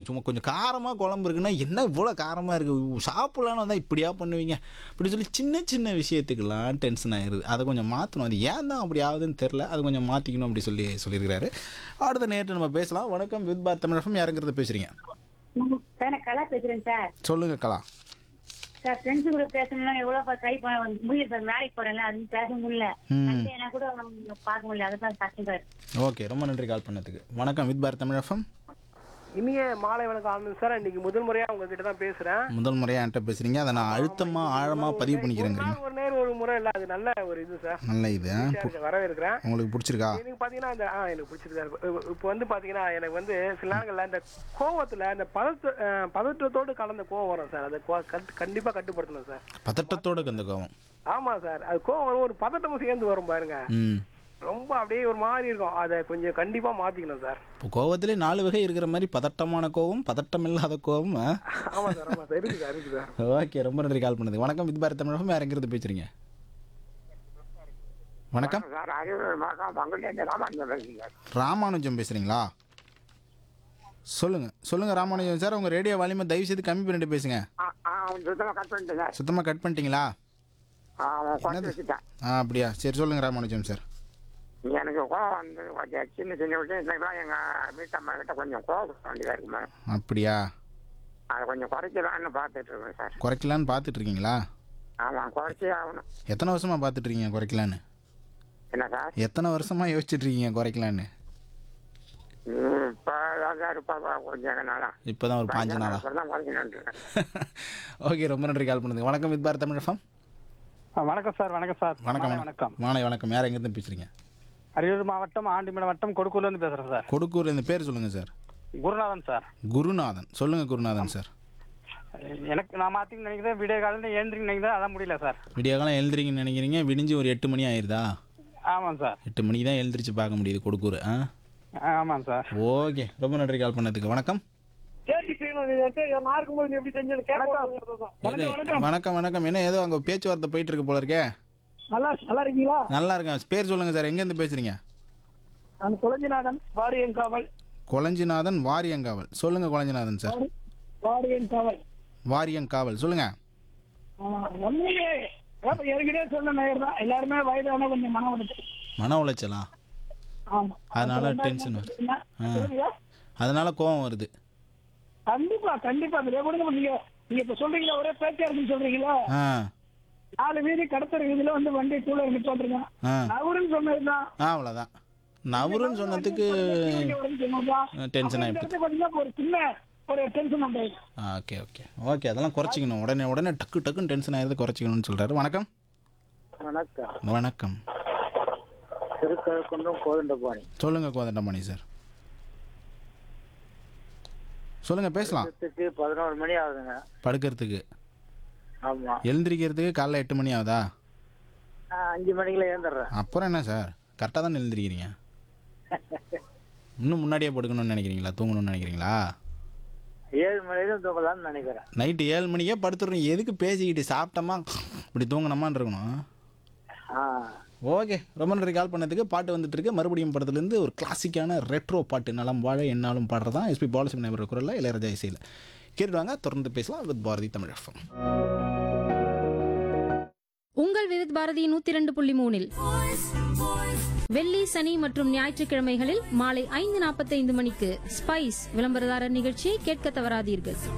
சும்மா கொஞ்சம் காரமாக குழம்பு இருக்குன்னா என்ன இவ்வளோ காரமாக இருக்குது சாப்பிட்லான்னு வந்தால் இப்படியா பண்ணுவீங்க இப்படி சொல்லி சின்ன சின்ன விஷயத்துக்கெல்லாம் டென்ஷன் ஆயிடுது அதை கொஞ்சம் மாற்றணும் அது ஏன் தான் அப்படி ஆகுதுன்னு தெரில அதை கொஞ்சம் மாற்றிக்கணும் அப்படி சொல்லி சொல்லியிருக்கிறாரு அடுத்த நேற்று நம்ம பேசலாம் வணக்கம் வித் பார் தமிழகம் யாருங்கிறத பேசுகிறீங்க சார் நான் கலா பேசுறேன் சார் சொல்லுங்கள் கலா சார் ஃப்ரெண்ட்ஸ் கூட பேசணும்னா எவ்வளவு ட்ரை பண்ண முடியல சார் வேலைக்கு போறேன்ல அது பேச முடியல ம். சண்டேனா கூட அவங்க பார்க்க முடியல அதுதான் கஷ்டம் சார் ஓகே ரொம்ப நன்றி கால் பண்ணதுக்கு வணக்கம் வித் பார் தமிழகம் இனிய மாலை வணக்கம் ஆனந்த் சார் இன்னைக்கு முதல் முறையா உங்ககிட்ட தான் பேசுறேன் முதல் முறையாக என்கிட்ட பேசுகிறீங்க அதை நான் அழுத்தமாக ஆழமாக பதிவு பண்ணிக்கிறேங்கிறீங்க ஒரு நேரம் ஒரு முறை இல்ல அது நல்ல ஒரு இது சார் நல்ல இது ஆ? வரவேற்கிறேன் உங்களுக்கு பிடிச்சிருக்கா எனக்கு பாத்தீங்கன்னா இந்த ஆ எனக்கு பிடிச்சிருக்கு இப்போ வந்து பாத்தீங்கன்னா எனக்கு வந்து சில நேரங்கள்ல இந்த கோவத்துல இந்த பதத்த அஹ், பதற்றத்தோடு கலந்த கோவம் வரும் சார் அதை கோ- கட்டு- கண்டிப்பா கட்டுப்படுத்தணும் சார் பதட்டத்தோட அந்த கோவம் ஆமா சார் அது கோவம் வரும் ஒரு பதட்டமும் சேர்ந்து வரும் பாருங்க ம் ரொம்ப அப்படியே ஒரு மாதிரி இருக்கும் அதை கொஞ்சம் கண்டிப்பா மாத்திக்கணும் சார் இப்போ கோவத்திலே நாலு வகை இருக்கிற மாதிரி பதட்டமான கோவம் பதட்டம் இல்லாத கோவம் ஆ? ஆமா சார் ஆமா சார் இருக்கு சார் இருக்கு சார் ஓகே ரொம்ப நன்றி கால் பண்ணது வணக்கம் இது பாரத் தமிழகம் யாருங்கிறது பேசுறீங்க வணக்கம் சார் அரியலூர் மாவட்டம் பங்குலேருந்து ராமானுஜம் பேசுகிறேன் சார் ராமானுஜம் பேசுறீங்களா சொல்லுங்க சொல்லுங்க ராமானுஜம் சார் உங்க ரேடியோ வால்யூமை தயவு செய்து கம்மி பண்ணிட்டு பேசுங்க ஆ ஆ சுத்தமாக கட் பண்ணிட்டேன் சார் சுத்தமாக கட் பண்ணிட்டீங்களா ஆ, அவன் குறைச்சி வச்சுட்டேன் ஆ அப்படியா சரி சொல்லுங்க ராமானுஜம் சார் எனக்கு கோவம் வந்து கொஞ்சம் சின்ன சின்ன விஷயத்துலாம் எங்கள் வீட்டம்மா கிட்ட கொஞ்சம் கோவம் வேண்டியதாக இருக்குமா அப்படியா அதை கொஞ்சம் குறைக்கலான்னு பார்த்துட்டு இருக்கேன் சார் குறைக்கலான்னு பார்த்துட்டு இருக்கீங்களா ஆமாம் குறைச்சே ஆகணும் எத்தனை வருஷமா பார்த்துட்டு இருக்கீங்க குறைக்கலான்னு என்ன சார் எத்தனை வருஷமா யோசிச்சுட்டு இருக்கீங்க குறைக்கலான்னு இப்போ சார் இப்போ கொஞ்சம் நாளா இப்போதான் ஒரு பாஞ்சு நாளா தான் குறைக்கணும்னு இருக்கேன் ஓகே ரொம்ப நன்றி கால் பண்ணதுக்கு வணக்கம் வித் பாரத் தமிழ் FM. வணக்கம் சார் வணக்கம் சார் வணக்கம் மாலை வணக்கம் மாலை வணக்கம் யார் எங்கேருந்து பேசுறீங்க அரியலூர் மாவட்டம் ஆண்டிமலை வட்டம் கொடுக்கூர்ல இருந்து பேசுறேன் சார் கொடுக்கூர்ல இந்த பேர் சொல்லுங்க சார் குருநாதன் சார் குருநாதன் சொல்லுங்க குருநாதன் சார் எனக்கு நான் மாத்தின்னு நினைக்கிறேன் விடிய காலையில் எழுந்திரிங்க நினைக்கிறேன் அதான் முடியல சார் விடிய காலம் எழுந்திரிங்கன்னு நினைக்கிறீங்க விடிஞ்சு ஒரு எட்டு மணி ஆயிருதா ஆமாம் சார் எட்டு மணிக்கு தான் எழுந்திரிச்சு பார்க்க முடியுது கொடுக்கூர் ஆ ஆமாம் சார் ஓகே ரொம்ப நன்றி கால் பண்ணதுக்கு வணக்கம் வணக்கம் வணக்கம் வணக்கம் என்ன ஏதோ அங்கே பேச்சுவார்த்தை போயிட்டு இருக்கு போல இருக்கே நல்லா நல்லா இருக்கீங்களா நல்லா இருக்கேன் பேர் சொல்லுங்க சார் எங்கேருந்து பேசுறீங்க நான் குலஞ்சிநாதன் வாரியங்காவல் கொளஞ்சிநாதன் வாரியங்காவல் சொல்லுங்க கொளஞ்சிநாதன் சார் வாரியங்காவல் வாரியங்காவல் சொல்லுங்க ஒன்றுமே ஏற்கனவே சொன்ன நேரம் தான் எல்லாருமே வயதான கொஞ்சம் மன உளைச்சல் மன உளைச்சலா ஆமா அதனால டென்ஷன் வருது ஆ அதனால கோவம் வருது கண்டிப்பா கண்டிப்பா இந்த கூட நீங்க நீங்க இப்ப சொல்றீங்களா ஒரே பேச்சா இருக்குன்னு சொல்றீங்களா ஆ நாலு வீதி கடத்தற வீதியில வந்து வண்டி கூட நிப்பாட்டுருங்க ஆ நவருன்னு சொன்னதுதான் ஆ அவ்வளோதான் நவருன்னு சொன்னதுக்கு டென்ஷன் ஆகிடுது பாத்தீங்கன்னா ஒரு சின்ன ஒரு டென்ஷன் வந்தது ஓகே ஓகே ஓகே அதெல்லாம் குறைச்சிக்கணும் உடனே உடனே டக்கு டக்குன்னு டென்ஷன் ஆகிறது குறைச்சிக்கணும்னு சொல்கிறாரு வணக்கம் வணக்கம் வணக்கம் திருக்கழுக்குன்றம் கோதண்டபாணி சொல்லுங்கள் கோதண்டமணி சார் சொல்லுங்கள் பேசலாம் பத்துக்கு பதினோரு மணி ஆகுதுங்க படுக்கிறதுக்கு ஆமா எழுந்திரிக்கிறதுக்கு காலைல எட்டு மணி ஆகுதா நான் அஞ்சு மணிக்குள்ள ஏந்துடுறேன் அப்புறம் என்ன சார் கரெக்டாக தானே எழுந்திரிக்கிறீங்க இன்னும் முன்னாடியே படுக்கணும்னு நினைக்கிறீங்களா தூங்கணும்னு நினைக்கிறீங்களா ஏழு மணிக்கு தூங்கலாம்னு நினைக்கிறேன் நைட்டு ஏழு மணிக்கே படுத்துடுறோம் எதுக்கு பேசிக்கிட்டு சாப்பிட்டோமா இப்படி தூங்கினோமான்னு இருக்கணும் ஆ ஓகே ரொம்ப நன்றி கால் பண்ணதுக்கு பாட்டு வந்துட்டு இருக்கு மறுபடியும் படத்துலேருந்து ஒரு கிளாசிக்கான ரெட்ரோ பாட்டு நலம் வாழ என்னாலும் பாடுறதான் எஸ்பி பாலசுப்ரமணியம் குரலில் இளையராஜா இசையில் கேட்டுவாங்க தொடர்ந்து பேசலாம் வித் பாரதி தமிழ் எஃப்எம் உங்கள் விவித் பாரதி நூத்தி ரெண்டு புள்ளி மூணில் வெள்ளி சனி மற்றும் ஞாயிற்றுக்கிழமைகளில் மாலை ஐந்து நாற்பத்தைந்து மணிக்கு ஸ்பைஸ் விளம்பரதாரர் நிகழ்ச்சியை கேட்க தவறாதீர்கள்